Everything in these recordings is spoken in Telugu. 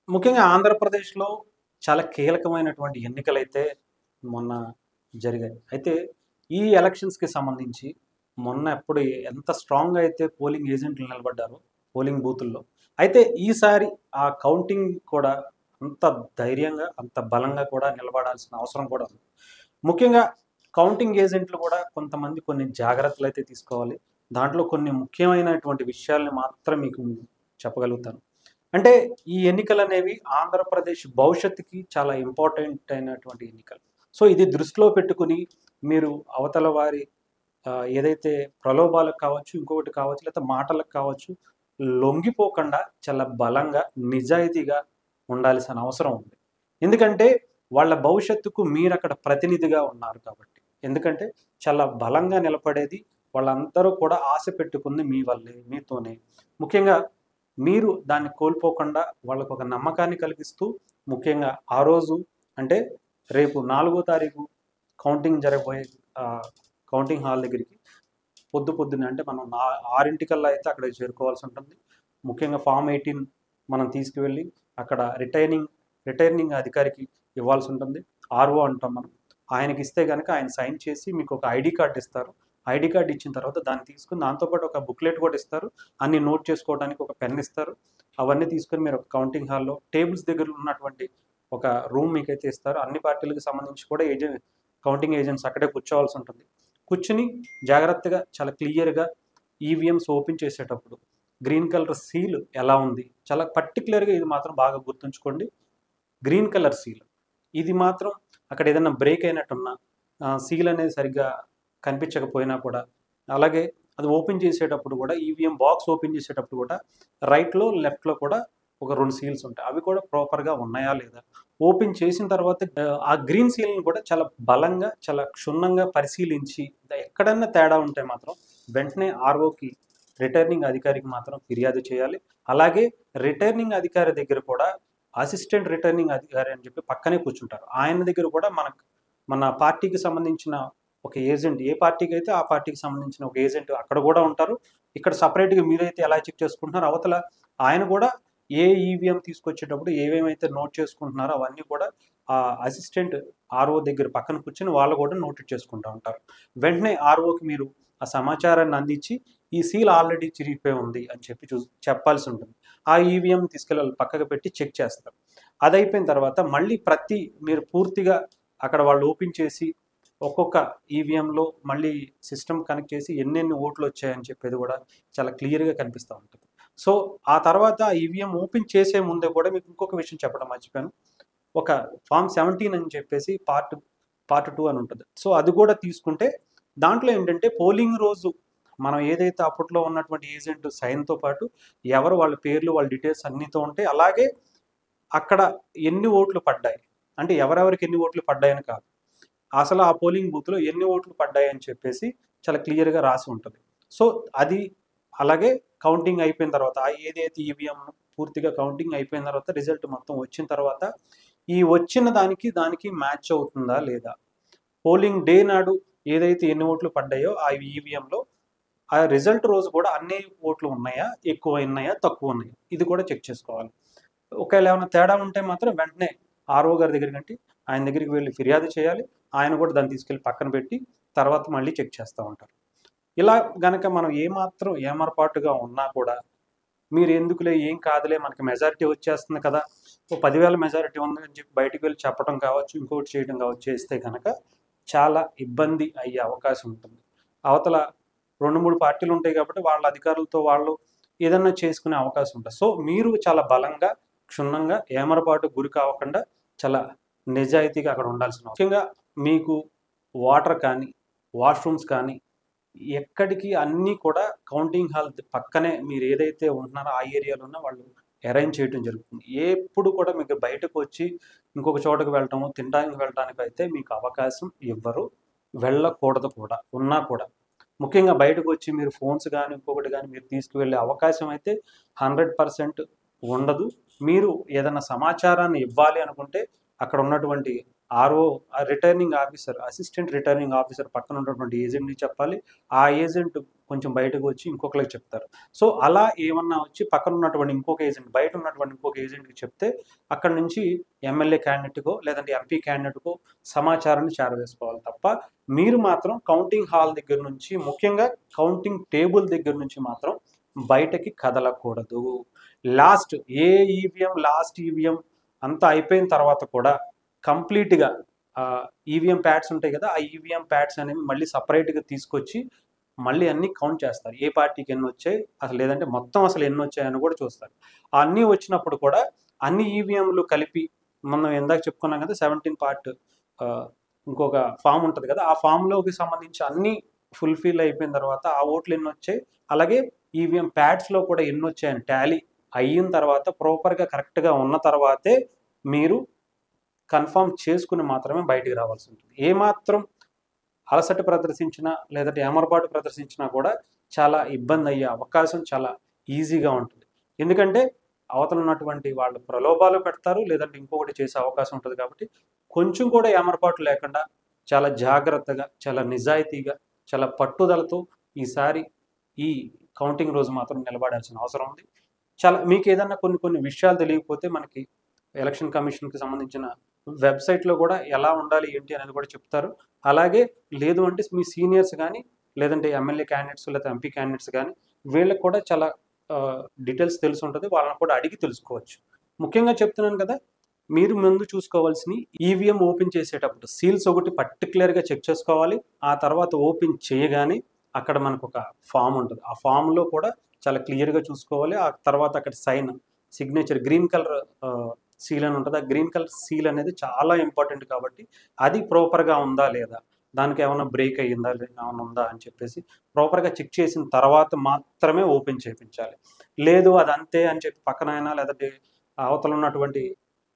ముఖ్యంగా ఆంధ్రప్రదేశ్‌లో చాలా కీలకమైనటువంటి ఎన్నికలైతే మొన్న జరిగాయి. అయితే ఈ ఎలక్షన్స్‌కి సంబంధించి మొన్న ఎప్పుడు ఎంత స్ట్రాంగ్‌గా అయితే పోలింగ్ ఏజెంట్లు నిలబడ్డారో పోలింగ్ బూతుల్లో, అయితే ఈసారి ఆ కౌంటింగ్ కూడా అంత ధైర్యంగా, అంత బలంగా కూడా నిలబడాల్సిన అవసరం కూడా ఉంది. ముఖ్యంగా కౌంటింగ్ ఏజెంట్లు కూడా కొంతమంది కొన్ని జాగ్రత్తలైతే తీసుకోవాలి. దాంట్లో కొన్ని ముఖ్యమైనటువంటి విషయాల్ని మాత్రం మీకు చెప్పగలుగుతాను. అంటే ఈ ఎన్నికలనేవి ఆంధ్రప్రదేశ్ భవిష్యత్తుకి చాలా ఇంపార్టెంట్ అయినటువంటి ఎన్నికలు. సో, ఇది దృష్టిలో పెట్టుకొని మీరు అవతల వారి ఆహ్, ఏదైతే ప్రలోభాలకు కావచ్చు, ఇంకొకటి కావచ్చు, లేకపోతే మాటలకు కావచ్చు, లొంగిపోకుండా చాలా బలంగా, నిజాయితీగా ఉండాల్సిన అవసరం ఉంది. ఎందుకంటే వాళ్ళ భవిష్యత్తుకు మీరక్కడ ప్రతినిధిగా ఉన్నారు కాబట్టి. ఎందుకంటే చాలా బలంగా నిలబడేది వాళ్ళందరూ కూడా ఆశ పెట్టుకుంది మీ వల్లే, మీతోనే. ముఖ్యంగా మీరు దాన్ని కోల్పోకుండా వాళ్ళకొక నమ్మకాన్ని కలిగిస్తూ, ముఖ్యంగా ఆ రోజు అంటే రేపు 4 తారీఖు కౌంటింగ్ జరగబోయే ఆహ్, కౌంటింగ్ హాల్ దగ్గరికి పొద్దు పొద్దున్నే అంటే మనం నా 6:00కల్లా అయితే అక్కడికి చేరుకోవాల్సి ఉంటుంది. ముఖ్యంగా ఫార్మ్ 18 మనం తీసుకువెళ్ళి అక్కడ రిటైనింగ్ రిటర్నింగ్ అధికారికి ఇవ్వాల్సి ఉంటుంది. ఆర్‌ఓ అంటాం మనం. ఆయనకిస్తే గనక ఆయన సైన్ చేసి మీకొక ఐడీ కార్డ్ ఇస్తారు. ఐడీ కార్డ్ ఇచ్చిన తర్వాత దాన్ని తీసుకొని దాంతో పాటు ఒక బుక్లెట్ కూడా ఇస్తారు. అన్ని నోట్ చేసుకోవడానికి ఒక పెన్ ఇస్తారు. అవన్నీ తీసుకొని మీరు ఒక కౌంటింగ్ హాల్‌లో టేబుల్స్ దగ్గర ఉన్నటువంటి ఒక రూమ్ మీకైతే ఇస్తారు. అన్ని పార్టీలకు సంబంధించి కూడా ఏజె కౌంటింగ్ ఏజెంట్స్ అక్కడే కూర్చోవాల్సి ఉంటుంది. కూర్చొని జాగ్రత్తగా చాలా క్లియర్‌గా ఈవీఎంస్ ఓపెన్ చేసేటప్పుడు గ్రీన్ కలర్ సీల్ ఎలా ఉంది? చాలా పర్టిక్యులర్‌గా ఇది మాత్రం బాగా గుర్తుంచుకోండి. Green colour seal. ఇది మాత్రం అక్కడ ఏదైనా బ్రేక్ అయినట్టున్నా ఆహ్, సీల్ అనేది సరిగ్గా కనిపించకపోయినా కూడా అలాగే అది ఓపెన్ చేసేటప్పుడు కూడా ఈవీఎం బాక్స్ ఓపెన్ చేసేటప్పుడు కూడా రైట్‌లో, లెఫ్ట్‌లో కూడా ఒక 2 సీల్స్ ఉంటాయి. అవి కూడా ప్రాపర్‌గా ఉన్నాయా లేదా? ఓపెన్ చేసిన తర్వాత ఆహ్, ఆ గ్రీన్ సీల్‌ని కూడా చాలా బలంగా, చాలా క్షుణ్ణంగా పరిశీలించి ఎక్కడన్నా తేడా ఉంటే మాత్రం వెంటనే ఆర్‌ఓకి రిటర్నింగ్ అధికారికి మాత్రం ఫిర్యాదు చేయాలి. అలాగే రిటర్నింగ్ అధికారి దగ్గర కూడా అసిస్టెంట్ రిటర్నింగ్ అధికారి అని చెప్పి పక్కనే కూర్చుంటారు. ఆయన దగ్గర కూడా మనకు మన పార్టీకి సంబంధించిన ఒక ఏజెంట్ ఏ పార్టీకి అయితే ఆ పార్టీకి సంబంధించిన ఒక ఏజెంట్ అక్కడ కూడా ఉంటారు. ఇక్కడ సెపరేట్‌గా మీరైతే ఎలా చెక్ చేసుకుంటున్నారో అవతల ఆయన కూడా ఏ ఈవీఎం తీసుకొచ్చేటప్పుడు ఏవేమైతే నోట్ చేసుకుంటున్నారో అవన్నీ కూడా ఆ అసిస్టెంట్ ఆర్‌ఓ దగ్గర పక్కన కూర్చొని వాళ్ళు కూడా నోట్ చేసుకుంటా ఉంటారు. వెంటనే ఆర్‌ఓకి మీరు ఆ సమాచారాన్ని అందించి ఈ సీల్ ఆల్రెడీ చిరిగిపోయి ఉంది అని చెప్పి చూ చెప్పాల్సి ఉంటుంది. ఆ ఈవీఎం తీసుకెళ్ళి వాళ్ళు పక్కకు పెట్టి చెక్ చేస్తారు. అదయిపోయిన తర్వాత మళ్ళీ ప్రతి మీరు పూర్తిగా అక్కడ వాళ్ళు ఓపెన్ చేసి ఒక్కొక్క ఈవీఎంలో మళ్ళీ సిస్టమ్ కనెక్ట్ చేసి ఎన్నెన్ని ఓట్లు వచ్చాయని చెప్పేది కూడా చాలా క్లియర్‌గా కనిపిస్తా ఉంటుంది. సో, ఆ తర్వాత ఈవీఎం ఓపెన్ చేసే ముందే కూడా మీకు ఇంకొక విషయం చెప్పడం మర్చిపోయాను. ఒక ఫార్మ్ 17 అని చెప్పేసి పార్ట్ పార్ట్ 2 అని ఉంటుంది. సో, అది కూడా తీసుకుంటే దాంట్లో ఏంటంటే పోలింగ్ రోజు మనం ఏదైతే అప్పట్లో ఉన్నటువంటి ఏజెంట్ సైన్‌తో పాటు ఎవరు వాళ్ళ పేర్లు, వాళ్ళ డీటెయిల్స్ అన్నీతో ఉంటాయి. అలాగే అక్కడ ఎన్ని ఓట్లు పడ్డాయి? అంటే ఎవరెవరికి ఎన్ని ఓట్లు పడ్డాయని కాదు. అసలు ఆ పోలింగ్ బూత్‌లో ఎన్ని ఓట్లు పడ్డాయని చెప్పేసి చాలా క్లియర్‌గా రాసి ఉంటది. సో, అది అలాగే కౌంటింగ్ అయిపోయిన తర్వాత ఆ ఏదైతే ఈవీఎం పూర్తిగా కౌంటింగ్ అయిపోయిన తర్వాత రిజల్ట్ మొత్తం వచ్చిన తర్వాత ఈ వచ్చిన దానికి, దానికి మ్యాచ్ అవుతుందా లేదా? పోలింగ్ డే నాడు ఏదైతే ఎన్ని ఓట్లు పడ్డాయో ఆ ఈవీఎంలో ఆ రిజల్ట్ రోజు కూడా అన్ని ఓట్లు ఉన్నాయా? ఎక్కువ ఉన్నాయా? తక్కువ ఉన్నాయా? ఇది కూడా చెక్ చేసుకోవాలి. ఒకవేళ ఏమైనా తేడా ఉంటే మాత్రం వెంటనే ఆర్‌ఓ గారి దగ్గరికంటే ఆయన దగ్గరికి వెళ్లి ఫిర్యాదు చేయాలి. ఆయన కూడా దాన్ని తీసుకెళ్ళి పక్కన పెట్టి తర్వాత మళ్ళీ చెక్ చేస్తా ఉంటారు. ఇలా గనక మనం ఏమాత్రం ఏమరపాటుగా ఉన్నా కూడా మీరు ఎందుకులే ఏం కాదులే మనకి మెజారిటీ వచ్చేస్తుంది కదా! ఓ 10,000 మెజారిటీ ఉందని చెప్పి బయటికి వెళ్లి చెప్పడం కావచ్చు, ఇంకోటి చేయడం కావచ్చు చేస్తే గనక చాలా ఇబ్బంది అయ్యే అవకాశం ఉంటుంది. అవతల 2, 3 పార్టీలు ఉంటాయి కాబట్టి వాళ్ళ అధికారులతో వాళ్ళు ఏదన్నా చేసుకునే అవకాశం ఉంటది. సో, మీరు చాలా బలంగా, క్షుణ్ణంగా ఏమరపాటుకు గురి కావకుండా చాలా నిజాయితీగా అక్కడ ఉండాల్సిన ముఖ్యంగా మీకు వాటర్ కానీ, వాష్‌రూమ్స్ కానీ ఎక్కడికి అన్నీ కూడా కౌంటింగ్ హాల్ పక్కనే మీరు ఏదైతే ఉంటున్నారో ఆ ఏరియాలోనే వాళ్ళు అరేంజ్ చేయటం జరుగుతుంది. ఎప్పుడు కూడా మీకు బయటకు వచ్చి ఇంకొక చోటకి వెళ్ళటము, తినడానికి వెళ్ళటానికైతే మీకు అవకాశం ఇవ్వరు. వెళ్ళకూడదు కూడా. ఉన్నా కూడా. ముఖ్యంగా బయటకు వచ్చి మీరు ఫోన్స్ గాని, ఇంకొకటి గాని మీరు తీసుకువెళ్ళే అవకాశం అయితే 100% ఉండదు. మీరు ఏదైనా సమాచారాన్ని ఇవ్వాలి అనుకుంటే అక్కడ ఉన్నటువంటి RO returning officer, assistant returning officer పక్కన ఉన్నటువంటి ఏజెంట్‌కి చెప్పాలి. ఆ ఏజెంట్ కొంచెం బయటకు వచ్చి ఇంకొకరికి చెప్తారు సో అలా ఏమన్నా వచ్చి పక్కన ఉన్నటువంటి ఇంకొక ఏజెంట్ బయట ఉన్నటువంటి ఇంకొక ఏజెంట్కి చెప్తే అక్కడ నుంచి ఎమ్మెల్యే క్యాండిడేట్కో లేదంటే ఎంపీ క్యాండిడేట్కో సమాచారాన్ని చేరవేసుకోవాలి తప్ప మీరు మాత్రం కౌంటింగ్ హాల్ దగ్గర నుంచి ముఖ్యంగా కౌంటింగ్ టేబుల్ దగ్గర నుంచి మాత్రం బయటకి కదలకూడదు last a EVM last EVM అంతా అయిపోయిన తర్వాత కూడా కంప్లీట్గా ఈవీఎం ప్యాడ్స్ ఉంటాయి కదా ఆ ఈవీఎం ప్యాడ్స్ అనేవి మళ్ళీ సపరేట్గా తీసుకొచ్చి మళ్ళీ అన్ని కౌంట్ చేస్తారు ఏ పార్టీకి ఎన్ని వచ్చాయి అసలు లేదంటే మొత్తం అసలు ఎన్ని వచ్చాయని కూడా చూస్తారు ఆ అన్నీ వచ్చినప్పుడు కూడా అన్ని ఈవీఎంలు కలిపి మనం ఇందాక చెప్పుకున్నాం కదా సెవెంటీన్ పార్ట్ ఇంకొక ఫామ్ ఉంటుంది కదా ఆ ఫామ్లోకి సంబంధించి అన్ని ఫుల్ఫిల్ అయిపోయిన తర్వాత ఆ ఓట్లు ఎన్ని వచ్చాయి అలాగే ఈవీఎం ప్యాడ్స్లో కూడా ఎన్ని వచ్చాయని టాలీ అయిన తర్వాత ప్రాపర్గా కరెక్ట్గా ఉన్న తర్వాతే మీరు కన్ఫర్మ్ చేసుకుని మాత్రమే బయటికి రావాల్సి ఉంటుంది ఏమాత్రం అలసట ప్రదర్శించినా లేదంటే ఏమరపాటు ప్రదర్శించినా కూడా చాలా ఇబ్బంది అయ్యే అవకాశం చాలా ఈజీగా ఉంటుంది ఎందుకంటే అవతల ఉన్నటువంటి వాళ్ళు ప్రలోభాలు పెడతారు లేదంటే ఇంకొకటి చేసే అవకాశం ఉంటుంది కాబట్టి కొంచెం కూడా ఏమరపాటు లేకుండా చాలా జాగ్రత్తగా చాలా నిజాయితీగా చాలా పట్టుదలతో ఈసారి ఈ కౌంటింగ్ రోజు మాత్రం నిలబడాల్సిన అవసరం ఉంది చాలా మీకు ఏదన్నా కొన్ని కొన్ని విషయాలు తెలియకపోతే మనకి ఎలక్షన్ కమిషన్కి సంబంధించిన వెబ్సైట్లో కూడా ఎలా ఉండాలి ఏంటి అనేది కూడా చెప్తారు అలాగే లేదు అంటే మీ సీనియర్స్ కానీ లేదంటే ఎమ్మెల్యే క్యాండిడేట్స్ లేదా ఎంపీ క్యాండిడేట్స్ కానీ వీళ్ళకి కూడా చాలా డీటెయిల్స్ తెలిసి ఉంటుంది వాళ్ళని కూడా అడిగి తెలుసుకోవచ్చు ముఖ్యంగా చెప్తున్నాను కదా మీరు ముందు చూసుకోవాల్సిన ఈవీఎం ఓపెన్ చేసేటప్పుడు సీల్స్ ఒకటి పర్టికులర్గా చెక్ చేసుకోవాలి ఆ తర్వాత ఓపెన్ చేయగానే అక్కడ మనకు ఒక ఫామ్ ఉంటుంది ఆ ఫామ్లో కూడా చాలా క్లియర్గా చూసుకోవాలి ఆ తర్వాత అక్కడ sign signature green colour seal అని ఉంటుంది ఆ గ్రీన్ కలర్ సీల్ అనేది చాలా ఇంపార్టెంట్ కాబట్టి అది ప్రాపర్గా ఉందా లేదా దానికి ఏమైనా బ్రేక్ అయ్యిందా ఏమైనా ఉందా అని చెప్పేసి ప్రాపర్గా చెక్ చేసిన తర్వాత మాత్రమే ఓపెన్ చేయించాలి లేదు అది అంతే అని చెప్పి పక్కన అయినా లేదంటే అవతల ఉన్నటువంటి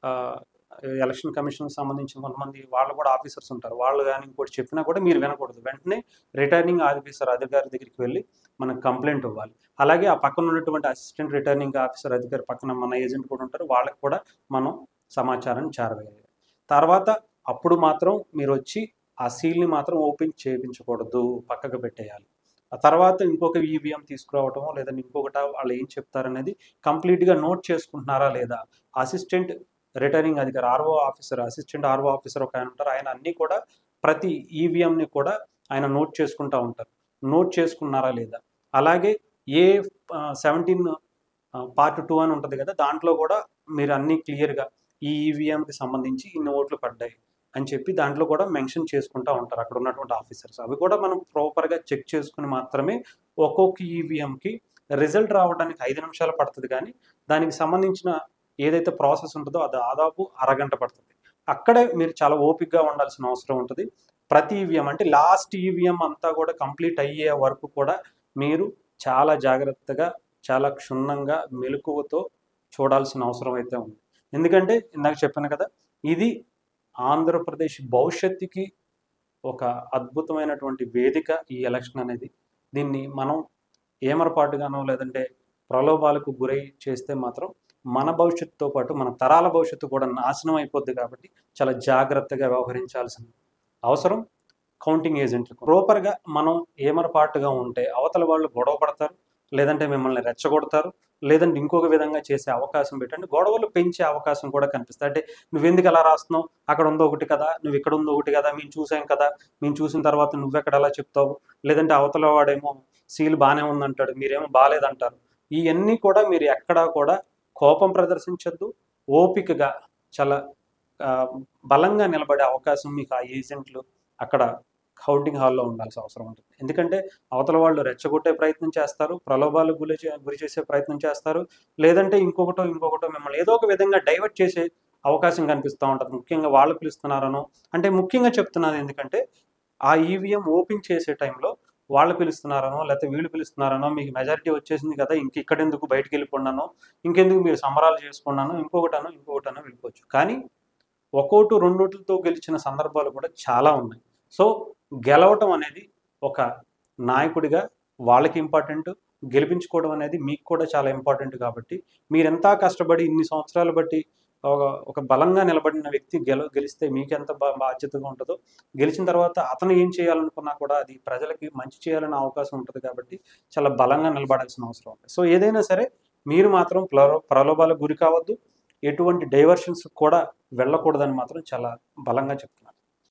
ఎలక్షన్ కమిషన్ సంబంధించిన కొంతమంది వాళ్ళు కూడా ఆఫీసర్స్ ఉంటారు వాళ్ళు కానీ ఇంకోటి చెప్పినా కూడా మీరు వినకూడదు వెంటనే రిటర్నింగ్ ఆఫీసర్ అధికారి దగ్గరికి వెళ్ళి మనకు కంప్లైంట్ ఇవ్వాలి అలాగే ఆ పక్కన ఉన్నటువంటి అసిస్టెంట్ రిటర్నింగ్ ఆఫీసర్ అధికారి పక్కన మన ఏజెంట్ కూడా ఉంటారు వాళ్ళకి కూడా మనం సమాచారాన్ని చేరవేయాలి తర్వాత అప్పుడు మాత్రం మీరు వచ్చి ఆ సీల్ని మాత్రం ఓపెన్ చేయించకూడదు పక్కకు పెట్టేయాలి ఆ తర్వాత ఇంకొక ఈవీఎం తీసుకురావటమో లేదంటే ఇంకొకట వాళ్ళు ఏం చెప్తారనేది కంప్లీట్గా నోట్ చేసుకుంటున్నారా లేదా అసిస్టెంట్ రిటర్నింగ్ అధికారి RO officer assistant RO officer ఒక ఆయన ఉంటారు ఆయన అన్నీ కూడా ప్రతి ఈవీఎంని కూడా ఆయన నోట్ చేసుకుంటూ ఉంటారు నోట్ చేసుకున్నారా లేదా అలాగే ఏ సెవెంటీన్ పార్ట్ టూ అని ఉంటుంది కదా దాంట్లో కూడా మీరు అన్నీ క్లియర్గా ఈ ఈవీఎంకి సంబంధించి ఇన్ని ఓట్లు పడ్డాయి అని చెప్పి దాంట్లో కూడా మెన్షన్ చేసుకుంటూ ఉంటారు అక్కడ ఉన్నటువంటి ఆఫీసర్స్ అవి కూడా మనం ప్రాపర్గా చెక్ చేసుకుని మాత్రమే ఒక్కొక్క ఈవీఎంకి రిజల్ట్ రావడానికి ఐదు నిమిషాలు పడుతుంది కానీ దానికి సంబంధించిన ఏదైతే ప్రాసెస్ ఉంటుందో అది దాదాపు అరగంట పడుతుంది అక్కడే మీరు చాలా ఓపిక్గా ఉండాల్సిన అవసరం ఉంటుంది ప్రతి ఈవీఎం అంటే లాస్ట్ ఈవీఎం అంతా కూడా కంప్లీట్ అయ్యే వరకు కూడా మీరు చాలా జాగ్రత్తగా చాలా క్షుణ్ణంగా మెలకువతో చూడాల్సిన అవసరం అయితే ఉంది ఎందుకంటే ఇందాక చెప్పాను కదా ఇది ఆంధ్రప్రదేశ్ భవిష్యత్తుకి ఒక అద్భుతమైనటువంటి వేదిక ఈ ఎలక్షన్ అనేది దీన్ని మనం ఏమరపాటుగానో లేదంటే ప్రలోభాలకు గురై చేస్తే మాత్రం మన భవిష్యత్తుతో పాటు మన తరాల భవిష్యత్తు కూడా నాశనం అయిపోద్ది కాబట్టి చాలా జాగ్రత్తగా వ్యవహరించాల్సిన అవసరం కౌంటింగ్ ఏజెంట్లకు ప్రాపర్గా మనం ఏమరపాటుగా ఉంటే అవతల వాళ్ళు గొడవ పడతారు లేదంటే మిమ్మల్ని రెచ్చగొడతారు లేదంటే ఇంకొక విధంగా చేసే అవకాశం పెట్టండి గొడవలు పెంచే అవకాశం కూడా కనిపిస్తుంది అంటే నువ్వెందుకు అలా రాస్తున్నావు అక్కడ ఉందో ఒకటి కదా నువ్వు ఇక్కడ ఉందో ఒకటి కదా మేము చూసాం కదా మేము చూసిన తర్వాత నువ్వెక్కడ అలా చెప్తావు లేదంటే అవతల వాడేమో సీల్ బాగానే ఉందంటాడు మీరేమో బాగాలేదంటారు ఇవన్నీ కూడా మీరు ఎక్కడా కూడా కోపం ప్రదర్శించద్దు ఓపికగా చాలా ఆ, బలంగా నిలబడే అవకాశం మీకు ఆ ఏజెంట్లు అక్కడ కౌంటింగ్ హాల్లో ఉండాల్సిన అవసరం ఉంటుంది ఎందుకంటే అవతల వాళ్ళు రెచ్చగొట్టే ప్రయత్నం చేస్తారు ప్రలోభాలకు గురి చే- గురి చేసే ప్రయత్నం చేస్తారు లేదంటే ఇంకొకటో ఇంకొకటో మిమ్మల్ని ఏదో ఒక విధంగా డైవర్ట్ చేసే అవకాశం కనిపిస్తూ ఉంటుంది ముఖ్యంగా వాళ్ళు పిలుస్తున్నారనో అంటే ముఖ్యంగా చెప్తున్నది ఎందుకంటే ఆ ఈవీఎం ఓపెన్ చేసే టైంలో వాళ్ళు పిలుస్తున్నారనో లేకపోతే వీళ్ళు పిలుస్తున్నారనో మీకు మెజారిటీ వచ్చేసింది కదా ఇంక ఇక్కడ ఎందుకు బయటికి వెళ్ళిపోండానో ఇంకెందుకు మీరు సంబరాలు చేసుకున్నాను ఇంకొకటనో ఇంకొకటనో వెళ్ళిపోవచ్చు కానీ ఒక్కోటు రెండోట్లతో గెలిచిన సందర్భాలు కూడా చాలా ఉన్నాయి సో గెలవటం అనేది ఒక నాయకుడిగా వాళ్ళకి ఇంపార్టెంట్ గెలిపించుకోవడం అనేది మీకు కూడా చాలా ఇంపార్టెంట్ కాబట్టి మీరెంత కష్టపడి ఇన్ని సంవత్సరాలు బట్టి ఒక ఒక బలంగా నిలబడిన వ్యక్తి గెల గెలిస్తే మీకు ఎంత బా బాధ్యతగా ఉంటుందో గెలిచిన తర్వాత అతను ఏం చేయాలనుకున్నా కూడా అది ప్రజలకి మంచి చేయాలనే అవకాశం ఉంటుంది కాబట్టి చాలా బలంగా నిలబడాల్సిన అవసరం ఉంది సో ఏదైనా సరే మీరు మాత్రం ప్రలో ప్రలోభాలకు గురి కావద్దు ఎటువంటి డైవర్షన్స్ కూడా వెళ్ళకూడదని మాత్రం చాలా బలంగా చెప్తున్నాను